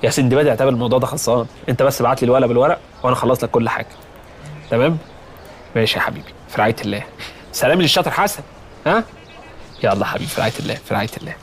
يا سندباد اعتبر الموضوع ده خلصان انت بس ابعت لي الورق بالورق وانا خلص لك كل حاجه تمام ماشي يا حبيبي في رعايه الله سلام للشاطر حسن ها يلا حبيبي في رعايه الله في رعايه الله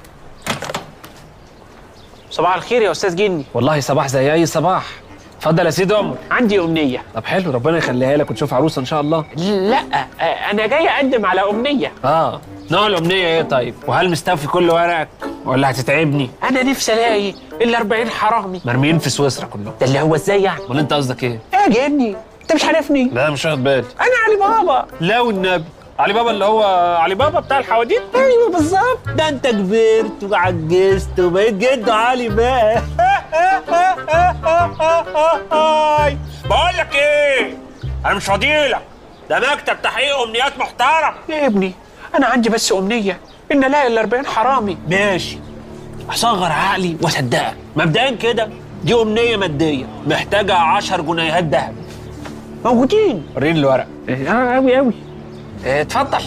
صباح الخير يا استاذ جني والله صباح زي اي صباح اتفضل يا سيدي عمر عندي امنيه طب حلو ربنا يخليها لك وتشوف عروسه ان شاء الله لا آه، انا جاي اقدم على امنيه اه نوع الامنيه ايه طيب وهل مستوفي كل ورقك ولا هتتعبني انا نفسي الاقي ال 40 حرامي مرميين في سويسرا كلهم ده اللي هو ازاي يعني امال انت قصدك ايه يا جني انت مش عارفني لا مش واخد بالي انا علي بابا لا والنبي علي بابا اللي هو علي بابا بتاع الحواديت ايوه بالظبط ده انت كبرت وعجزت وبقيت جد علي بقى بقول لك ايه انا مش فاضيلك ده مكتب تحقيق امنيات محترم يا ابني انا عندي بس امنيه ان الاقي ال 40 حرامي ماشي هصغر عقلي واصدقك مبدئيا كده دي امنيه ماديه محتاجه 10 جنيهات ذهب موجودين وريني الورق اه قوي قوي اتفضل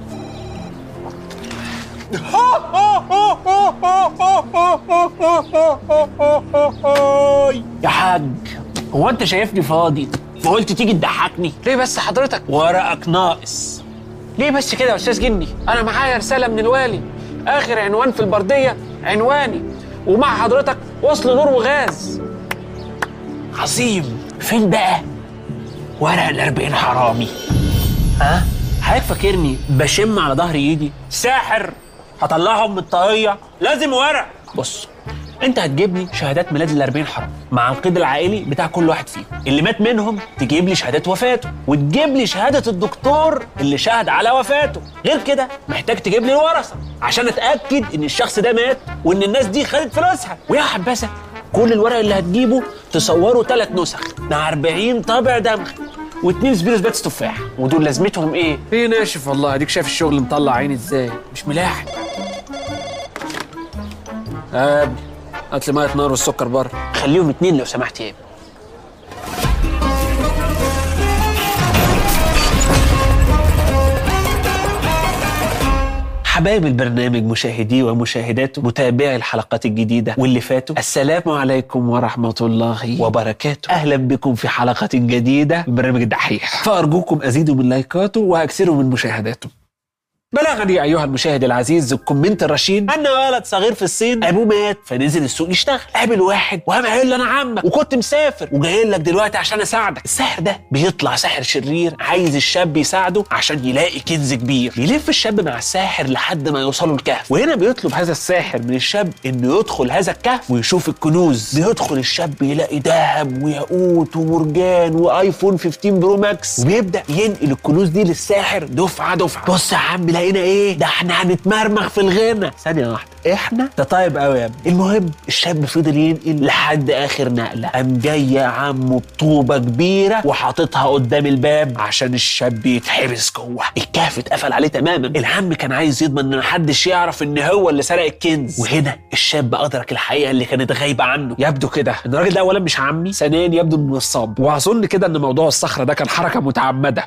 يا حاج هو انت شايفني فاضي فقلت تيجي تضحكني ليه بس حضرتك ورقك ناقص ليه بس كده يا استاذ جني انا معايا رساله من الوالي اخر عنوان في البرديه عنواني ومع حضرتك وصل نور وغاز عظيم فين بقى ورق الأربعين حرامي ها حضرتك فاكرني بشم على ظهر ايدي ساحر هطلعهم من الطاقية لازم ورق بص انت هتجيب لي شهادات ميلاد الأربعين حرام مع القيد العائلي بتاع كل واحد فيهم اللي مات منهم تجيب لي شهادات وفاته وتجيب لي شهادة الدكتور اللي شهد على وفاته غير كده محتاج تجيب لي الورثة عشان اتأكد ان الشخص ده مات وان الناس دي خدت فلوسها ويا حبذا كل الورق اللي هتجيبه تصوره ثلاث نسخ مع 40 طابع دمغ واتنين سبيروس باتس تفاح ودول لازمتهم ايه ايه ناشف والله اديك شايف الشغل مطلع عيني ازاي مش ملاحق يا ابني هات لي ميه نار والسكر بره خليهم اتنين لو سمحت يا ابني حبايب البرنامج مشاهديه ومشاهداته متابعي الحلقات الجديدة واللي فاتوا السلام عليكم ورحمة الله وبركاته أهلا بكم في حلقة جديدة من برنامج الدحيح فأرجوكم أزيدوا من لايكاته وأكثروا من مشاهداته بلغني ايها المشاهد العزيز الكومنت الرشيد ان ولد صغير في الصين ابوه مات فنزل السوق يشتغل قابل واحد وقام قايل له انا عمك وكنت مسافر وجاي لك دلوقتي عشان اساعدك الساحر ده بيطلع ساحر شرير عايز الشاب يساعده عشان يلاقي كنز كبير بيلف الشاب مع الساحر لحد ما يوصلوا الكهف وهنا بيطلب هذا الساحر من الشاب انه يدخل هذا الكهف ويشوف الكنوز بيدخل الشاب يلاقي ذهب وياقوت ومرجان وايفون 15 برو ماكس وبيبدا ينقل الكنوز دي للساحر دفعه دفعه بص يا عم لقينا ايه ده احنا هنتمرمغ في الغنى ثانيه واحده احنا ده طيب قوي يا ابني المهم الشاب فضل ينقل لحد اخر نقله قام جاي يا عم بطوبه كبيره وحاططها قدام الباب عشان الشاب يتحبس جوه الكهف اتقفل عليه تماما العم كان عايز يضمن ان محدش يعرف ان هو اللي سرق الكنز وهنا الشاب ادرك الحقيقه اللي كانت غايبه عنه يبدو كده ان الراجل ده اولا مش عمي ثانيا يبدو انه نصاب واظن كده ان موضوع الصخره ده كان حركه متعمده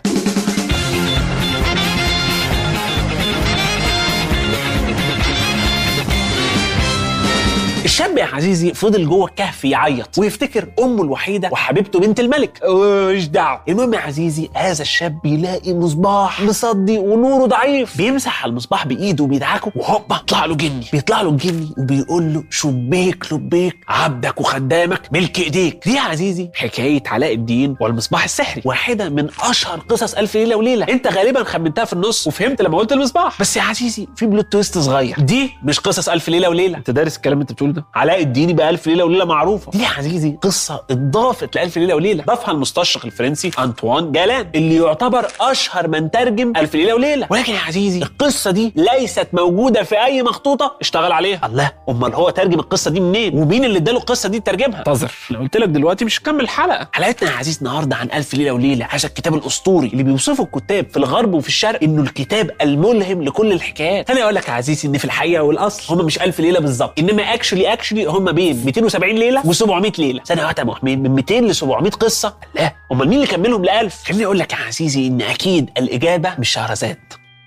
الشاب يا عزيزي فضل جوه الكهف يعيط ويفتكر امه الوحيده وحبيبته بنت الملك مش دعوه المهم يا عزيزي هذا الشاب يلاقي مصباح مصدي ونوره ضعيف بيمسح على المصباح بايده وبيدعكه وهوبا طلع له جني بيطلع له الجني وبيقول له شبيك لبيك عبدك وخدامك ملك ايديك دي يا عزيزي حكايه علاء الدين والمصباح السحري واحده من اشهر قصص الف ليله وليله انت غالبا خمنتها في النص وفهمت لما قلت المصباح بس يا عزيزي في بلوت تويست صغير دي مش قصص الف ليله وليله انت دارس الكلام اللي انت بتقوله ده علاء الدين بقى الف ليله وليله معروفه دي يا عزيزي قصه اتضافت لالف ليله وليله ضافها المستشرق الفرنسي انطوان جالان اللي يعتبر اشهر من ترجم الف ليله وليله ولكن يا عزيزي القصه دي ليست موجوده في اي مخطوطه اشتغل عليها الله امال هو ترجم القصه دي منين ومين اللي اداله القصه دي ترجمها انتظر لو قلت لك دلوقتي مش هكمل الحلقه حلقتنا يا عزيز النهارده عن الف ليله وليله هذا الكتاب الاسطوري اللي بيوصفه الكتاب في الغرب وفي الشرق انه الكتاب الملهم لكل الحكايات انا اقول لك يا عزيزي ان في الحقيقه والاصل هم مش الف ليله بالظبط انما اكشولي اكشولي هم بين 270 ليله و700 ليله ثانيه واحده يا ابو حميد من 200 ل 700 قصه لا امال مين اللي كملهم ل 1000 خليني اقول لك يا عزيزي ان اكيد الاجابه مش شهرزاد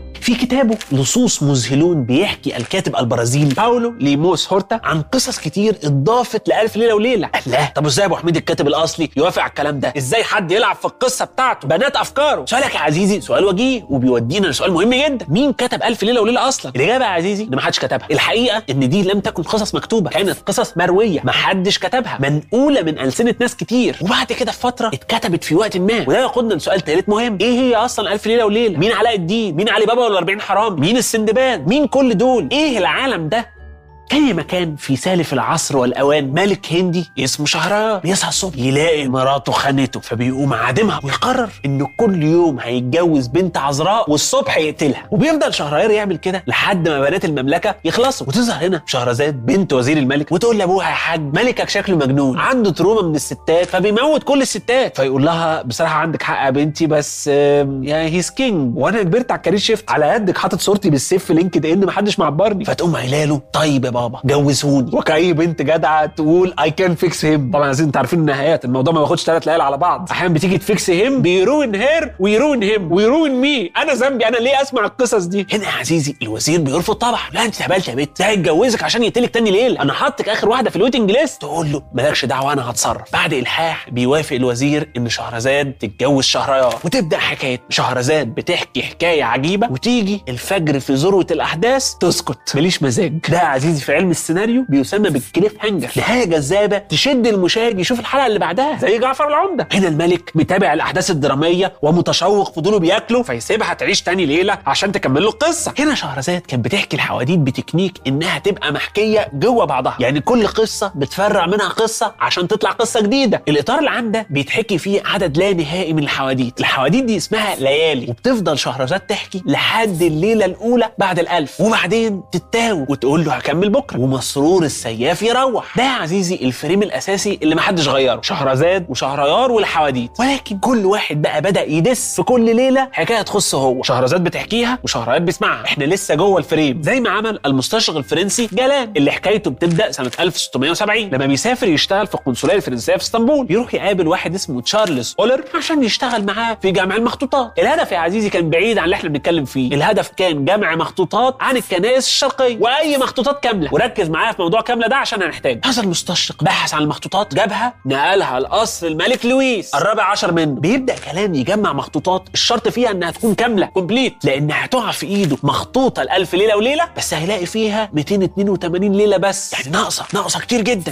في كتابه لصوص مذهلون بيحكي الكاتب البرازيلي باولو ليموس هورتا عن قصص كتير اتضافت لألف ليلة وليلة الله طب ازاي يا ابو حميد الكاتب الاصلي يوافق على الكلام ده ازاي حد يلعب في القصة بتاعته بنات افكاره سؤالك يا عزيزي سؤال وجيه وبيودينا لسؤال مهم جدا مين كتب ألف ليلة وليلة اصلا الاجابة يا عزيزي ان ما حدش كتبها الحقيقة ان دي لم تكن قصص مكتوبة كانت قصص مروية ما حدش كتبها منقولة من ألسنة ناس كتير وبعد كده في فترة اتكتبت في وقت ما وده يقودنا لسؤال ثالث مهم ايه هي اصلا ألف ليلة وليلة مين علاء الدين مين علي بابا ولا 40 حرام مين السندباد مين كل دول ايه العالم ده كان يا مكان في سالف العصر والاوان ملك هندي اسمه شهريار بيصحى الصبح يلاقي مراته خانته فبيقوم عادمها ويقرر انه كل يوم هيتجوز بنت عذراء والصبح يقتلها وبيفضل شهريار يعمل كده لحد ما بنات المملكه يخلصوا وتظهر هنا شهرزاد بنت وزير الملك وتقول لابوها يا حاج ملكك شكله مجنون عنده تروما من الستات فبيموت كل الستات فيقول لها بصراحه عندك حق يا بنتي بس آم، يا هيز كينج وانا كبرت على الكارير شيفت على قدك حاطط صورتي بالسيف في لينكد ان محدش معبرني فتقوم قايله له طيب يا بابا جوزهوني وكأي بنت جدعه تقول اي كان فيكس هيم طبعا عايزين انتوا عارفين النهايات الموضوع ما بياخدش ثلاث ليالي على بعض احيانا بتيجي تفيكس هيم بيروين هير ويروين هيم ويروين مي انا ذنبي انا ليه اسمع القصص دي هنا يا عزيزي الوزير بيرفض طبعا لا انت اتهبلت يا بنت ده هيتجوزك عشان يقتلك تاني ليله انا حاطك اخر واحده في الويتنج ليست تقول له مالكش دعوه انا هتصرف بعد الحاح بيوافق الوزير ان شهرزاد تتجوز شهريار وتبدا حكايه شهرزاد بتحكي حكايه عجيبه وتيجي الفجر في ذروه الاحداث تسكت ماليش مزاج ده يا عزيزي في علم السيناريو بيسمى بالكليف هانجر نهايه جذابه تشد المشاهد يشوف الحلقه اللي بعدها زي جعفر العمده هنا الملك متابع الاحداث الدراميه ومتشوق فضوله بياكله فيسيبها تعيش تاني ليله عشان تكمل له القصه هنا شهرزاد كانت بتحكي الحواديت بتكنيك انها تبقى محكيه جوه بعضها يعني كل قصه بتفرع منها قصه عشان تطلع قصه جديده الاطار العام ده بيتحكي فيه عدد لا نهائي من الحواديت الحواديت دي اسمها ليالي وبتفضل شهرزاد تحكي لحد الليله الاولى بعد الالف وبعدين تتاوب وتقول له هكمل بكره ومسرور السياف يروح ده يا عزيزي الفريم الاساسي اللي محدش غيره شهرزاد وشهريار والحواديت ولكن كل واحد بقى بدا يدس في كل ليله حكايه تخصه هو شهرزاد بتحكيها وشهريار بيسمعها احنا لسه جوه الفريم زي ما عمل المستشرق الفرنسي جلان اللي حكايته بتبدا سنه 1670 لما بيسافر يشتغل في القنصليه الفرنسيه في اسطنبول يروح يقابل واحد اسمه تشارلز اولر عشان يشتغل معاه في جمع المخطوطات الهدف يا عزيزي كان بعيد عن اللي احنا بنتكلم فيه الهدف كان جمع مخطوطات عن الكنائس الشرقيه واي مخطوطات كامله وركز معايا في موضوع كامله ده عشان هنحتاج هذا المستشرق بحث عن المخطوطات جابها نقلها لقصر الملك لويس الرابع عشر منه بيبدا كلام يجمع مخطوطات الشرط فيها انها تكون كامله كومبليت لان هتقع في ايده مخطوطه الالف ليله وليله بس هيلاقي فيها 282 ليله بس يعني ناقصه ناقصه كتير جدا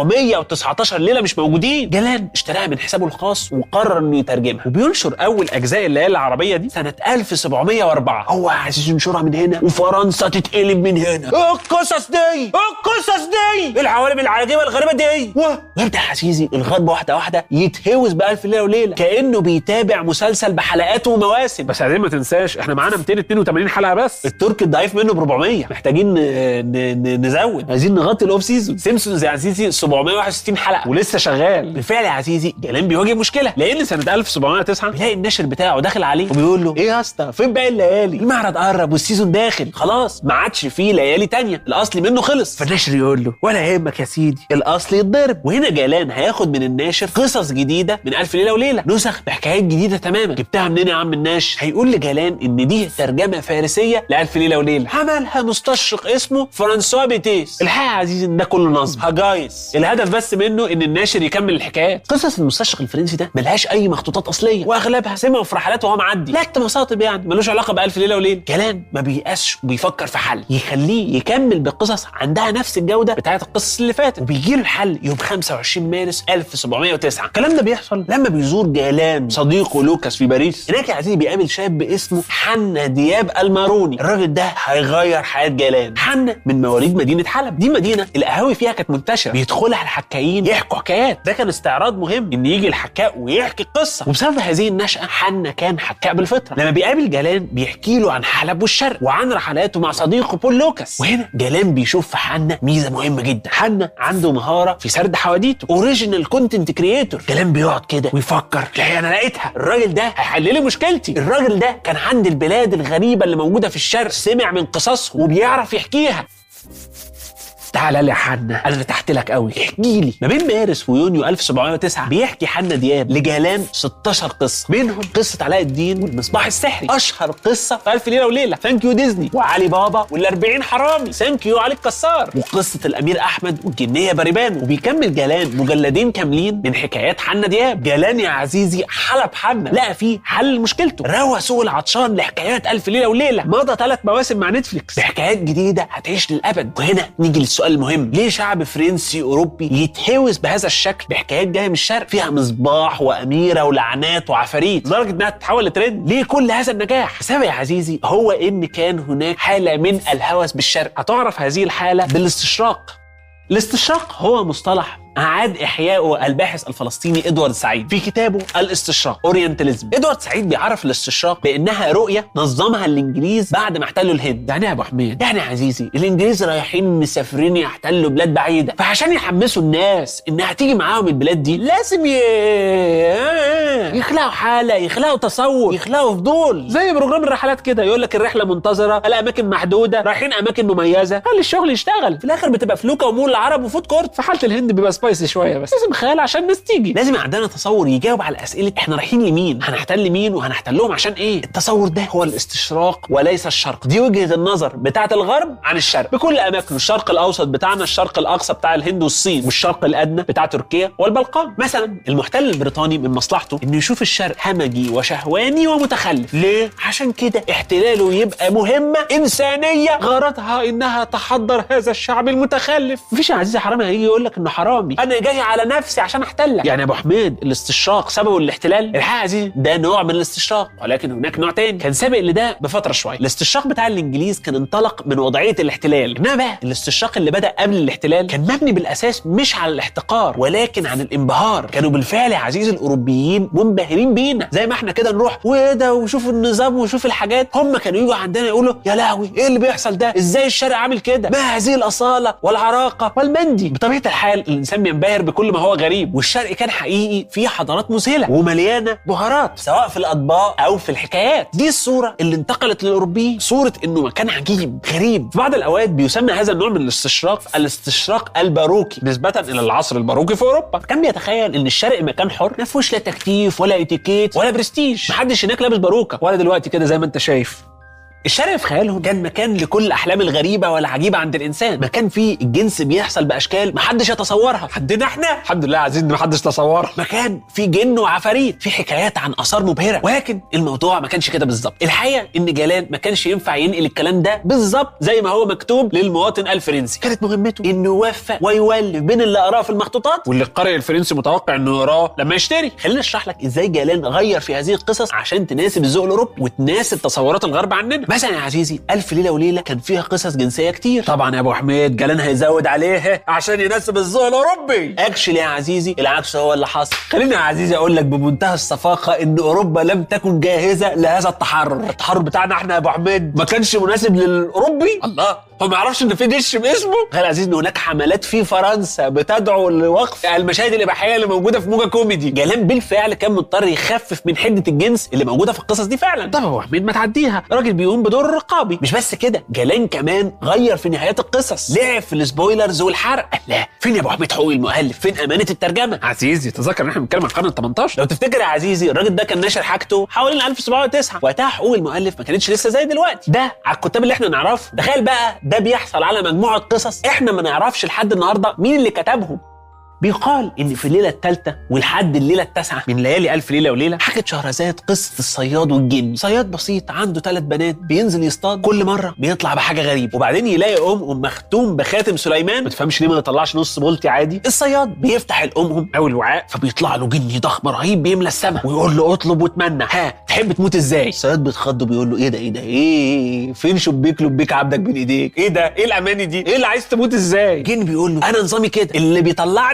719 ليله مش موجودين جلال اشتراها من حسابه الخاص وقرر انه يترجمها وبينشر اول اجزاء الليالي العربيه دي سنه 1704 هو عايز ينشرها من هنا وفرنسا تتقلب من هنا إيه القصص دي إيه القصص دي العوالم العجيبه الغريبه دي واه. ويبدا عزيزي الغرب واحده واحده يتهوس بألف ليله وليله كانه بيتابع مسلسل بحلقاته ومواسم بس عايزين ما تنساش احنا معانا 282 حلقه بس التركي الضعيف منه ب 400 محتاجين ن- ن- ن- نزود عايزين نغطي الاوف سيزون سيمسونز يا عزيزي 761 حلقه ولسه شغال بالفعل يا عزيزي جلال بيواجه مشكله لان سنه 1709 بيلاقي الناشر بتاعه داخل عليه وبيقول له ايه يا اسطى فين باقي الليالي المعرض قرب والسيزون داخل خلاص ما عادش فيه ليالي تانية الاصلي منه خلص فالناشر يقول له ولا يهمك يا سيدي الاصل يتضرب وهنا جلال هياخد من الناشر قصص جديده من الف ليله وليله نسخ بحكايات جديده تماما جبتها منين يا عم الناشر هيقول لجلال ان دي ترجمه فارسيه لالف ليله وليله عملها مستشرق اسمه فرانسوا بيتيس الحقيقه يا عزيزي ان ده كله نصب هجايس الهدف بس منه ان الناشر يكمل الحكايات قصص المستشرق الفرنسي ده ملهاش اي مخطوطات اصليه واغلبها سمعوا في رحلات وهو معدي لقت مصاطب يعني ملوش علاقه بالف ليله وليله كلام ما بيقاسش وبيفكر في حل يخليه يكمل بقصص عندها نفس الجوده بتاعت القصص اللي فاتت وبيجي له الحل يوم 25 مارس 1709 الكلام ده بيحصل لما بيزور جالان صديقه لوكاس في باريس هناك يا عزيزي بيقابل شاب اسمه حنا دياب الماروني الراجل ده هيغير حياه جالان حنا من مواليد مدينه حلب دي مدينه القهاوي فيها كانت منتشره بيدخلها الحكايين يحكوا حكايات ده كان استعراض مهم ان يجي الحكاء ويحكي قصه وبسبب هذه النشاه حنا كان حكاء بالفطره لما بيقابل جلال بيحكي له عن حلب والشرق وعن رحلاته مع صديقه بول لوكاس وهنا جلال بيشوف في حنا ميزه مهمه جدا حنا عنده مهاره في سرد حواديته اوريجينال كونتنت كريتور جلال بيقعد كده ويفكر لا انا لقيتها الراجل ده هيحل لي مشكلتي الراجل ده كان عند البلاد الغريبه اللي موجوده في الشرق سمع من قصصهم وبيعرف يحكيها تعالى لي يا حنا انا ارتحت لك قوي احكي لي ما بين مارس ويونيو 1709 بيحكي حنا دياب لجالان 16 قصه منهم قصه علاء الدين والمصباح السحري اشهر قصه في الف ليله وليله ثانك يو ديزني وعلي بابا وال40 حرامي ثانك يو علي الكسار وقصه الامير احمد والجنيه بريبان وبيكمل جالان مجلدين كاملين من حكايات حنا دياب جالان يا عزيزي حلب حنا لقى فيه حل لمشكلته روى سوق العطشان لحكايات الف ليله وليله مضى ثلاث مواسم مع نتفليكس بحكايات جديده هتعيش للابد وهنا نيجي للسؤال المهم ليه شعب فرنسي اوروبي يتهوس بهذا الشكل بحكايات جايه من الشرق فيها مصباح واميره ولعنات وعفاريت لدرجه انها تتحول لترند ليه كل هذا النجاح السبب يا عزيزي هو ان كان هناك حاله من الهوس بالشرق هتعرف هذه الحاله بالاستشراق الاستشراق هو مصطلح أعاد إحياءه الباحث الفلسطيني إدوارد سعيد في كتابه الاستشراق أورينتاليزم إدوارد سعيد بيعرف الاستشراق بأنها رؤية نظمها الإنجليز بعد ما احتلوا الهند يعني يا أبو حميد يعني يا عزيزي الإنجليز رايحين مسافرين يحتلوا بلاد بعيدة فعشان يحمسوا الناس إنها تيجي معاهم البلاد دي لازم ي... يخلقوا حالة يخلقوا تصور يخلقوا فضول زي بروجرام الرحلات كده يقول لك الرحلة منتظرة الأماكن محدودة رايحين أماكن مميزة خلي الشغل يشتغل في الآخر بتبقى فلوكة ومول العرب وفود كورت في حالة الهند بيبقى سبايسي شويه بس لازم خيال عشان الناس تيجي لازم يبقى عندنا تصور يجاوب على اسئله احنا رايحين لمين هنحتل مين وهنحتلهم عشان ايه التصور ده هو الاستشراق وليس الشرق دي وجهه النظر بتاعه الغرب عن الشرق بكل اماكنه الشرق الاوسط بتاعنا الشرق الاقصى بتاع الهند والصين والشرق الادنى بتاع تركيا والبلقان مثلا المحتل البريطاني من مصلحته انه يشوف الشرق همجي وشهواني ومتخلف ليه عشان كده احتلاله يبقى مهمه انسانيه غرضها انها تحضر هذا الشعب المتخلف مفيش يا عزيزي حرامي هيجي يقول لك انه حرامي انا جاي على نفسي عشان احتلك يعني يا ابو حميد الاستشراق سببه الاحتلال الحقيقه يا عزيزي ده نوع من الاستشراق ولكن هناك نوع تاني كان سابق لده بفتره شويه الاستشراق بتاع الانجليز كان انطلق من وضعيه الاحتلال انما بقى الاستشراق اللي بدا قبل الاحتلال كان مبني بالاساس مش على الاحتقار ولكن عن الانبهار كانوا بالفعل يا عزيزي الاوروبيين منبهرين بينا زي ما احنا كده نروح وايه ده وشوف النظام وشوف الحاجات هم كانوا يجوا عندنا يقولوا يا لهوي ايه اللي بيحصل ده ازاي الشارع عامل كده ما هذه الاصاله والعراقه والمندي بطبيعه الحال الانسان بينبهر بكل ما هو غريب والشرق كان حقيقي فيه حضارات مذهله ومليانه بهارات سواء في الاطباق او في الحكايات دي الصوره اللي انتقلت للاوروبيين صوره انه مكان عجيب غريب في بعض الاوقات بيسمى هذا النوع من الاستشراق الاستشراق الباروكي نسبه الى العصر الباروكي في اوروبا كان بيتخيل ان الشرق مكان حر ما فيهوش لا تكتيف ولا اتيكيت ولا برستيج محدش هناك لابس باروكه ولا دلوقتي كده زي ما انت شايف الشرق في خيالهم كان مكان لكل الاحلام الغريبه والعجيبه عند الانسان مكان فيه الجنس بيحصل باشكال محدش يتصورها حدنا احنا الحمد لله عايزين محدش تصورها مكان فيه جن وعفاريت فيه حكايات عن اثار مبهره ولكن الموضوع ما كانش كده بالظبط الحقيقه ان جلال ما كانش ينفع ينقل الكلام ده بالظبط زي ما هو مكتوب للمواطن الفرنسي كانت مهمته انه يوفق ويولف بين اللي قراه في المخطوطات واللي القارئ الفرنسي متوقع انه يقراه لما يشتري خلينا اشرح لك ازاي جلال غير في هذه القصص عشان تناسب الذوق الاوروبي وتناسب تصورات الغرب عننا مثلا يا عزيزي الف ليله وليله كان فيها قصص جنسيه كتير طبعا يا ابو حميد جلال هيزود عليه عشان يناسب الذوق الاوروبي اكشلي يا عزيزي العكس هو اللي حصل خليني يا عزيزي اقول لك بمنتهى الصفاقه ان اوروبا لم تكن جاهزه لهذا التحرر التحرر بتاعنا احنا يا ابو حميد ما كانش مناسب للاوروبي الله هو ما يعرفش ان في دش باسمه غير عزيز ان هناك حملات في فرنسا بتدعو لوقف المشاهد الاباحيه اللي موجوده في موجه كوميدي جلال بالفعل كان مضطر يخفف من حده الجنس اللي موجوده في القصص دي فعلا طب هو حميد ما تعديها راجل بيقوم بدور الرقابي مش بس كده جلان كمان غير في نهايات القصص لعب في السبويلرز والحرق لا فين يا ابو حميد حقوق المؤلف فين امانه الترجمه عزيزي تذكر ان احنا بنتكلم عن القرن ال 18 لو تفتكر يا عزيزي الراجل ده كان ناشر حاجته حوالين 1709 وقتها حقوق المؤلف ما كانتش لسه زي دلوقتي ده على الكتاب اللي احنا نعرفه تخيل بقى ده بيحصل على مجموعه قصص احنا ما نعرفش لحد النهارده مين اللي كتبهم بيقال ان في الليله الثالثه ولحد الليله التاسعه من ليالي الف ليله وليله حكت شهرزاد قصه الصياد والجن صياد بسيط عنده ثلاث بنات بينزل يصطاد كل مره بيطلع بحاجه غريبه وبعدين يلاقي ام مختوم بخاتم سليمان ما تفهمش ليه ما يطلعش نص بولتي عادي الصياد بيفتح الامهم او الوعاء فبيطلع له جني ضخم رهيب بيملى السماء ويقول له اطلب واتمنى ها تحب تموت ازاي الصياد بيتخض وبيقول له ايه ده ايه ده ايه فين شبيك لبيك عبدك بين ايديك ايه ده ايه الاماني دي ايه اللي عايز تموت ازاي الجن بيقول له انا نظامي كده اللي بيطلعني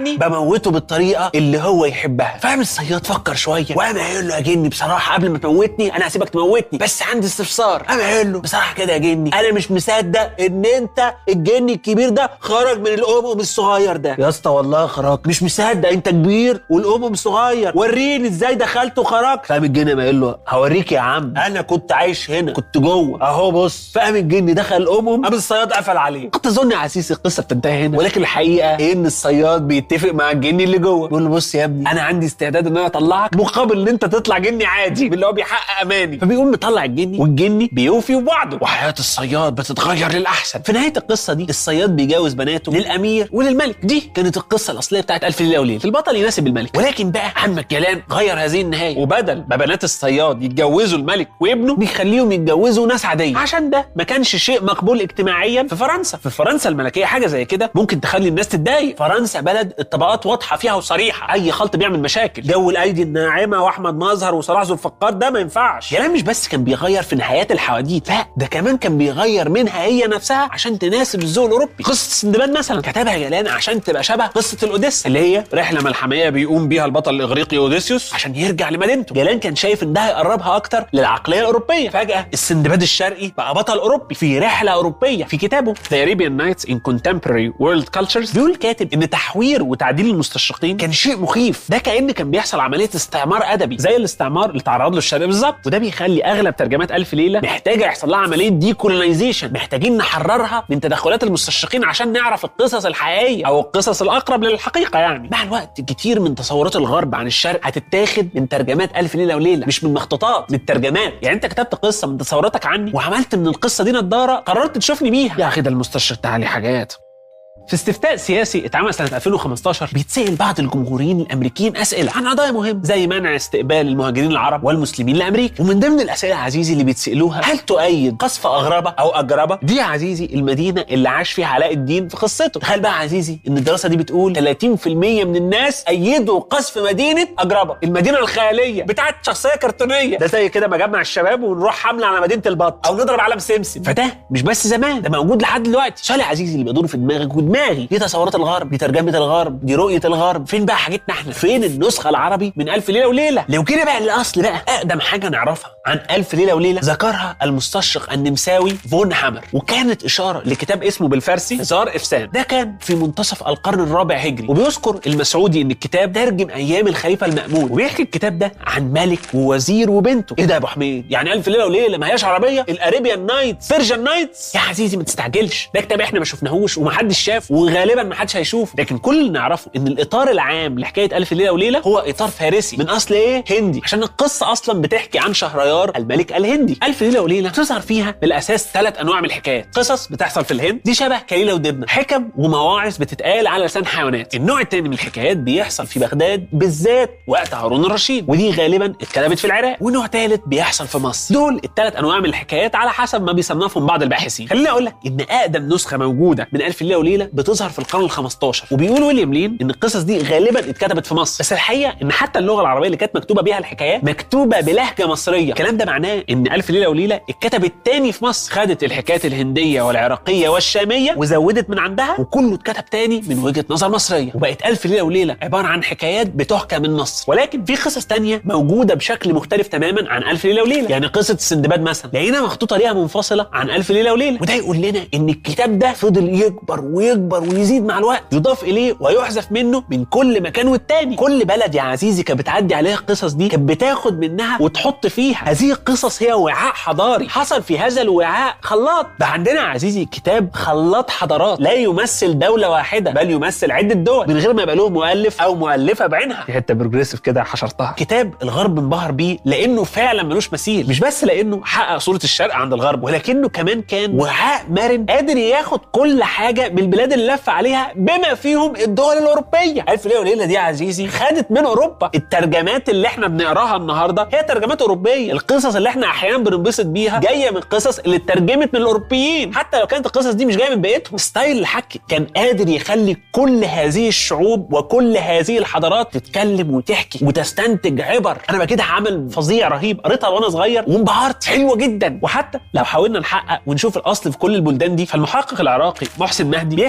يعني بموته بالطريقه اللي هو يحبها فاهم الصياد فكر شويه وقام قايل له يا جني بصراحه قبل ما تموتني انا هسيبك تموتني بس عندي استفسار قام قايل له بصراحه كده يا جني انا مش مصدق ان انت الجني الكبير ده خرج من الامم الصغير ده يا اسطى والله خرج مش مصدق انت كبير والامم صغير وريني ازاي دخلت وخرجت فاهم الجني ما قال له هوريك يا عم انا كنت عايش هنا كنت جوه اهو بص فاهم الجني دخل الامم قام الصياد قفل عليه كنت اظن يا عسيس القصه بتنتهي هنا ولكن الحقيقه ان الصياد بيتفق مع الجني اللي جوه بيقول له بص يا ابني انا عندي استعداد ان انا اطلعك مقابل ان انت تطلع جني عادي من اللي هو بيحقق اماني فبيقوم مطلع الجني والجني بيوفي بوعده وحياه الصياد بتتغير للاحسن في نهايه القصه دي الصياد بيجوز بناته للامير وللملك دي كانت القصه الاصليه بتاعت الف ليله وليله البطل يناسب الملك ولكن بقى عمك جلال غير هذه النهايه وبدل ما بنات الصياد يتجوزوا الملك وابنه بيخليهم يتجوزوا ناس عاديه عشان ده ما كانش شيء مقبول اجتماعيا في فرنسا في فرنسا الملكيه حاجه زي كده ممكن تخلي الناس تتضايق فرنسا بلد الطبقات واضحه فيها وصريحه اي خلط بيعمل مشاكل جو الايدي الناعمه واحمد مظهر وصلاح ذو الفقار ده ما ينفعش جلال مش بس كان بيغير في نهايات الحواديت لا ده كمان كان بيغير منها هي نفسها عشان تناسب الذوق الاوروبي قصه سندباد مثلا كتبها جلال عشان تبقى شبه قصه الاوديسا اللي هي رحله ملحميه بيقوم بيها البطل الاغريقي اوديسيوس عشان يرجع لمدينته جلال كان شايف ان ده هيقربها اكتر للعقليه الاوروبيه فجاه السندباد الشرقي بقى بطل اوروبي في رحله اوروبيه في كتابه The Arabian Nights in Contemporary World Cultures بيقول الكاتب ان تحوير وتعديل المستشرقين كان شيء مخيف ده كان كان بيحصل عمليه استعمار ادبي زي الاستعمار اللي تعرض له الشرق بالظبط وده بيخلي اغلب ترجمات الف ليله محتاجه يحصل لها عمليه ديكولونيزيشن محتاجين نحررها من تدخلات المستشرقين عشان نعرف القصص الحقيقيه او القصص الاقرب للحقيقه يعني مع الوقت كتير من تصورات الغرب عن الشرق هتتاخد من ترجمات الف ليله وليله مش من مخطوطات من الترجمات يعني انت كتبت قصه من تصوراتك عني وعملت من القصه دي نضاره قررت تشوفني بيها يا اخي ده المستشرق تعالي حاجات في استفتاء سياسي اتعمل سنه 2015 بيتسال بعض الجمهوريين الامريكيين اسئله عن قضايا مهمه زي منع استقبال المهاجرين العرب والمسلمين لامريكا ومن ضمن الاسئله يا عزيزي اللي بيتسالوها هل تؤيد قصف اغربه او اجربه دي يا عزيزي المدينه اللي عاش فيها علاء الدين في قصته تخيل بقى يا عزيزي ان الدراسه دي بتقول 30% من الناس ايدوا قصف مدينه اجربه المدينه الخياليه بتاعت شخصيه كرتونيه ده زي كده مجمع الشباب ونروح حمله على مدينه البط او نضرب علم سمسم فده مش بس زمان ده موجود لحد دلوقتي سؤال يا عزيزي اللي بيدور في دماغك ودماغي دي تصورات الغرب دي ترجمه الغرب دي رؤيه الغرب فين بقى حاجتنا احنا فين النسخه العربي من الف ليله وليله لو كده بقى الاصل بقى اقدم حاجه نعرفها عن الف ليله وليله ذكرها المستشرق النمساوي فون هامر وكانت اشاره لكتاب اسمه بالفارسي زار افسان ده كان في منتصف القرن الرابع هجري وبيذكر المسعودي ان الكتاب ترجم ايام الخليفه المامون وبيحكي الكتاب ده عن ملك ووزير وبنته ايه ده يا ابو حميد يعني الف ليله وليله ما هياش عربيه الاريبيان نايتس فيرجن نايتس يا عزيزي ما تستعجلش ده كتاب احنا ما شفناهوش ومحدش شاف وغالبا ما حدش هيشوف لكن كل اللي نعرفه ان الاطار العام لحكايه الف ليله وليله هو اطار فارسي من اصل ايه هندي عشان القصه اصلا بتحكي عن شهريار الملك الهندي الف ليله وليله تظهر فيها بالاساس ثلاث انواع من الحكايات قصص بتحصل في الهند دي شبه كليله ودبنه حكم ومواعظ بتتقال على لسان حيوانات النوع الثاني من الحكايات بيحصل في بغداد بالذات وقت هارون الرشيد ودي غالبا اتكتبت في العراق ونوع ثالث بيحصل في مصر دول الثلاث انواع من الحكايات على حسب ما بيصنفهم بعض الباحثين خليني اقول لك ان اقدم نسخه موجوده من الف ليله وليله بتظهر في القرن ال15 وبيقول ويليام لين ان القصص دي غالبا اتكتبت في مصر بس الحقيقه ان حتى اللغه العربيه اللي كانت مكتوبه بيها الحكايات مكتوبه بلهجه مصريه الكلام ده معناه ان الف ليله وليله اتكتبت تاني في مصر خدت الحكايات الهنديه والعراقيه والشاميه وزودت من عندها وكله اتكتب تاني من وجهه نظر مصريه وبقت الف ليله وليله عباره عن حكايات بتحكى من مصر ولكن في قصص تانية موجوده بشكل مختلف تماما عن الف ليله وليله يعني قصه السندباد مثلا لقينا مخطوطه ليها منفصله عن الف ليله وليله وده يقول لنا ان الكتاب ده فضل يكبر ويكبر ويزيد مع الوقت يضاف اليه ويحذف منه من كل مكان والتاني كل بلد يا عزيزي كانت بتعدي عليها القصص دي كانت بتاخد منها وتحط فيها هذه القصص هي وعاء حضاري حصل في هذا الوعاء خلاط ده عندنا يا عزيزي كتاب خلاط حضارات لا يمثل دوله واحده بل يمثل عده دول من غير ما يبقى له مؤلف او مؤلفه بعينها في حته بروجريسيف كده حشرتها كتاب الغرب انبهر بيه لانه فعلا ملوش مثيل مش بس لانه حقق صوره الشرق عند الغرب ولكنه كمان كان وعاء مرن قادر ياخد كل حاجه من البلاد اللي لف عليها بما فيهم الدول الاوروبيه الف ليله وليله دي يا عزيزي خدت من اوروبا الترجمات اللي احنا بنقراها النهارده هي ترجمات اوروبيه القصص اللي احنا احيانا بننبسط بيها جايه من القصص اللي اترجمت من الاوروبيين حتى لو كانت القصص دي مش جايه من بيئتهم ستايل الحكي كان قادر يخلي كل هذه الشعوب وكل هذه الحضارات تتكلم وتحكي وتستنتج عبر انا بقى كده عمل فظيع رهيب قريتها وانا صغير وانبهرت حلوه جدا وحتى لو حاولنا نحقق ونشوف الاصل في كل البلدان دي فالمحقق العراقي محسن مهدي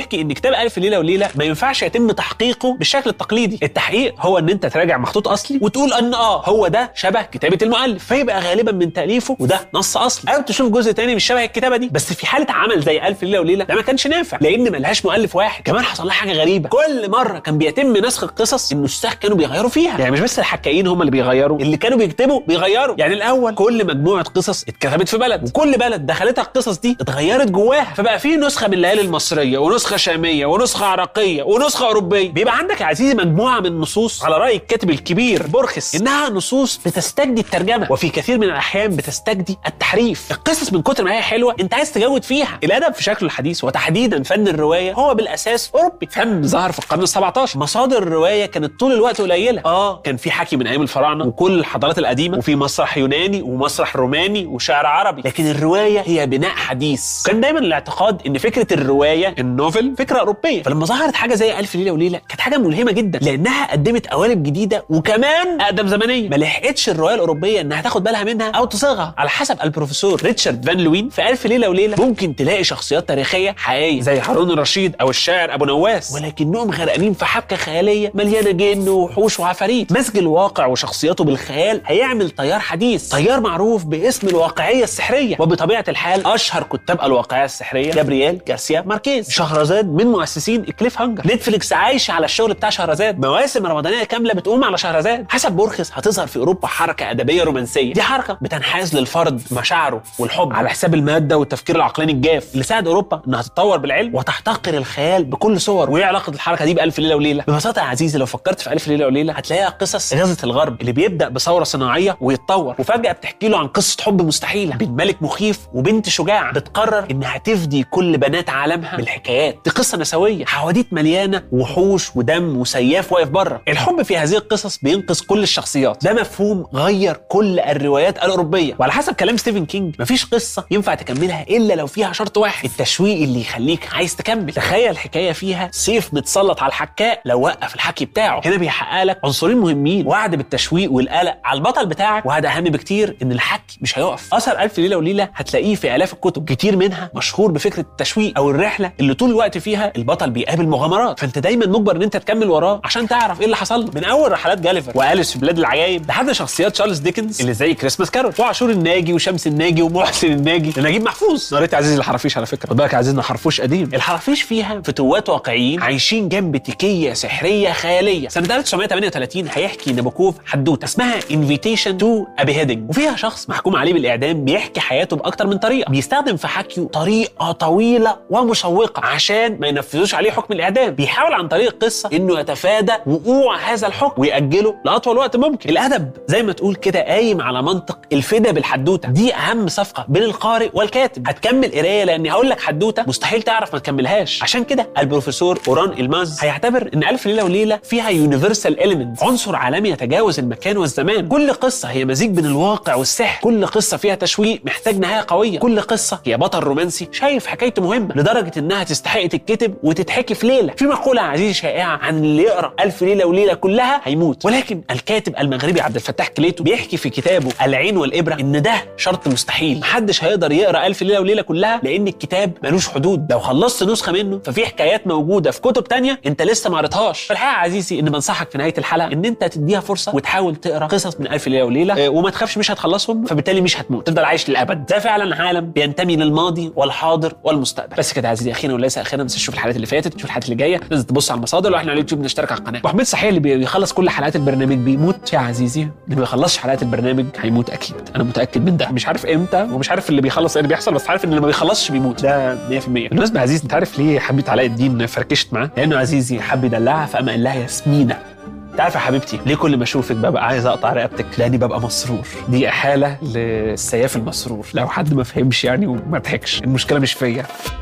بيحكي ان كتاب الف ليله وليله ما ينفعش يتم تحقيقه بالشكل التقليدي التحقيق هو ان انت تراجع مخطوط اصلي وتقول ان اه هو ده شبه كتابه المؤلف فيبقى غالبا من تاليفه وده نص اصلي او تشوف جزء تاني مش شبه الكتابه دي بس في حاله عمل زي الف ليله وليله ده ما كانش نافع لان ملهاش مؤلف واحد كمان حصل لها حاجه غريبه كل مره كان بيتم نسخ القصص النساخ كانوا بيغيروا فيها يعني مش بس الحكايين هم اللي بيغيروا اللي كانوا بيكتبوا بيغيروا يعني الاول كل مجموعه قصص اتكتبت في بلد وكل بلد دخلتها القصص دي اتغيرت جواها فبقى في نسخه من الليالي المصريه ونسخه شاميه ونسخه عراقيه ونسخه اوروبيه بيبقى عندك يا عزيزي مجموعه من النصوص على راي الكاتب الكبير بورخس انها نصوص بتستجدي الترجمه وفي كثير من الاحيان بتستجدي التحريف القصص من كتر ما هي حلوه انت عايز تجود فيها الادب في شكله الحديث وتحديدا فن الروايه هو بالاساس اوروبي فن ظهر في القرن ال17 مصادر الروايه كانت طول الوقت قليله اه كان في حكي من ايام الفراعنه وكل الحضارات القديمه وفي مسرح يوناني ومسرح روماني وشعر عربي لكن الروايه هي بناء حديث كان دايما الاعتقاد ان فكره الروايه النوفل فكره اوروبيه فلما ظهرت حاجه زي الف ليله وليله كانت حاجه ملهمه جدا لانها قدمت قوالب جديده وكمان اقدم زمنيه ما لحقتش الروايه الاوروبيه انها تاخد بالها منها او تصيغها على حسب البروفيسور ريتشارد فان لوين في الف ليله وليله ممكن تلاقي شخصيات تاريخيه حقيقيه زي هارون الرشيد او الشاعر ابو نواس ولكنهم غرقانين في حبكه خياليه مليانه جن ووحوش وعفاريت مزج الواقع وشخصياته بالخيال هيعمل تيار حديث تيار معروف باسم الواقعيه السحريه وبطبيعه الحال اشهر كتاب الواقعيه السحريه جابرييل جارسيا ماركيز شهرزاد من مؤسسين كليف هانجر نتفليكس عايش على الشغل بتاع شهرزاد مواسم رمضانيه كامله بتقوم على شهرزاد حسب بورخس هتظهر في اوروبا حركه ادبيه رومانسيه دي حركه بتنحاز للفرد مشاعره والحب على حساب الماده والتفكير العقلاني الجاف اللي ساعد اوروبا انها تتطور بالعلم وتحتقر الخيال بكل صور وايه علاقه الحركه دي بالف ليله وليله ببساطه يا عزيزي لو فكرت في الف ليله وليله هتلاقيها قصص غزه الغرب اللي بيبدا بثوره صناعيه ويتطور وفجاه بتحكي له عن قصه حب مستحيله بين ملك مخيف وبنت شجاعه بتقرر انها تفدي كل بنات عالمها بالحكايات دي قصه نسويه حواديت مليانه وحوش ودم وسياف واقف بره الحب في هذه القصص بينقذ كل الشخصيات ده مفهوم غير كل الروايات الاوروبيه وعلى حسب كلام ستيفن كينج مفيش قصه ينفع تكملها الا لو فيها شرط واحد التشويق اللي يخليك عايز تكمل تخيل حكايه فيها سيف متسلط على الحكاء لو وقف الحكي بتاعه هنا بيحقق لك عنصرين مهمين وعد بالتشويق والقلق على البطل بتاعك وهذا اهم بكتير ان الحكي مش هيقف اثر الف ليله وليله هتلاقيه في الاف الكتب كتير منها مشهور بفكره التشويق او الرحله اللي طول الوقت فيها البطل بيقابل مغامرات فانت دايما مجبر ان انت تكمل وراه عشان تعرف ايه اللي حصل له من اول رحلات جاليفر واليس في بلاد العجائب لحد شخصيات تشارلز ديكنز اللي زي كريسماس كارول وعاشور الناجي وشمس الناجي ومحسن الناجي نجيب محفوظ قريت يا عزيزي الحرافيش على فكره خد بالك يا عزيزنا حرفوش قديم الحرافيش فيها فتوات واقعيين عايشين جنب تكيه سحريه خياليه سنه 1938 هيحكي نابوكوف حدوته اسمها انفيتيشن تو ابي هيدنج وفيها شخص محكوم عليه بالاعدام بيحكي حياته باكتر من طريقه بيستخدم في حكيه طريقه طويله ومشوقه عشان ما ينفذوش عليه حكم الاعدام بيحاول عن طريق القصه انه يتفادى وقوع هذا الحكم ويأجله لاطول وقت ممكن الادب زي ما تقول كده قايم على منطق الفدا بالحدوته دي اهم صفقه بين القارئ والكاتب هتكمل قرايه لاني هقول لك حدوته مستحيل تعرف ما تكملهاش عشان كده البروفيسور اوران الماز هيعتبر ان الف ليله وليله فيها يونيفرسال اليمنت عنصر عالمي يتجاوز المكان والزمان كل قصه هي مزيج بين الواقع والسحر كل قصه فيها تشويق محتاج نهايه قويه كل قصه هي بطل رومانسي شايف حكايته مهمه لدرجه انها تستحق تتكتب وتتحكي في ليله في مقوله عزيزي شائعه عن اللي يقرا الف ليله وليله كلها هيموت ولكن الكاتب المغربي عبد الفتاح كليتو بيحكي في كتابه العين والابره ان ده شرط مستحيل محدش هيقدر يقرا الف ليله وليله كلها لان الكتاب ملوش حدود لو خلصت نسخه منه ففي حكايات موجوده في كتب تانية انت لسه ما قريتهاش فالحقيقه يا عزيزي ان بنصحك في نهايه الحلقه ان انت تديها فرصه وتحاول تقرا قصص من الف ليله وليله آه، وما تخافش مش هتخلصهم فبالتالي مش هتموت تفضل عايش للابد ده فعلا عالم بينتمي للماضي والحاضر والمستقبل بس كده يا عزيزي اخيرا وليس اخيرا ما تنساش تشوف الحلقات اللي فاتت تشوف الحلقات اللي جايه لازم تبص على المصادر واحنا على اليوتيوب نشترك على القناه وحميد صحيح اللي بيخلص كل حلقات البرنامج بيموت يا عزيزي اللي ما بيخلصش حلقات البرنامج هيموت اكيد انا متاكد من ده مش عارف امتى ومش عارف اللي بيخلص ايه اللي بيحصل بس عارف ان اللي ما بيخلصش بيموت ده 100% بالمناسبه يا عزيزي انت عارف ليه حبيت علاء الدين فركشت معاه لانه عزيزي حب يدلعها فقام قال لها ياسمينه انت عارفه يا حبيبتي ليه كل ما اشوفك ببقى عايز اقطع رقبتك لاني ببقى مسرور دي احاله للسياف المسرور لو حد ما فهمش يعني وما ضحكش المشكله مش فيا